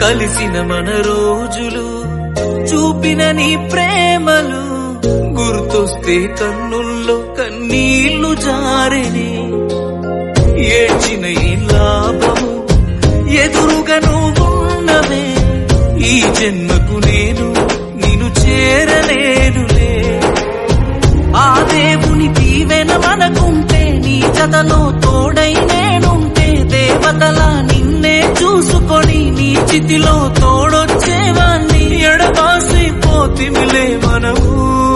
కలిసిన మన రోజులు చూపిన నీ ప్రేమలు గుర్తొస్తే కన్నుల్లో కన్నీళ్లు జారెనే ఏడ్చిన ఈ లాభము ఎదురుగా నువ్వున్నవే ఈ జన్మకు నేను నిన్ను చేరలేనులే ఆ దేవుని దీవెన మనకుంటే నీ జతలో తోడై నేనుంటే దేవతలా నిన్నే చూసుకొని నీ చితిలో తోడొచ్చేవాణ్ణి ఎడబాసి పోతిమిలే మనము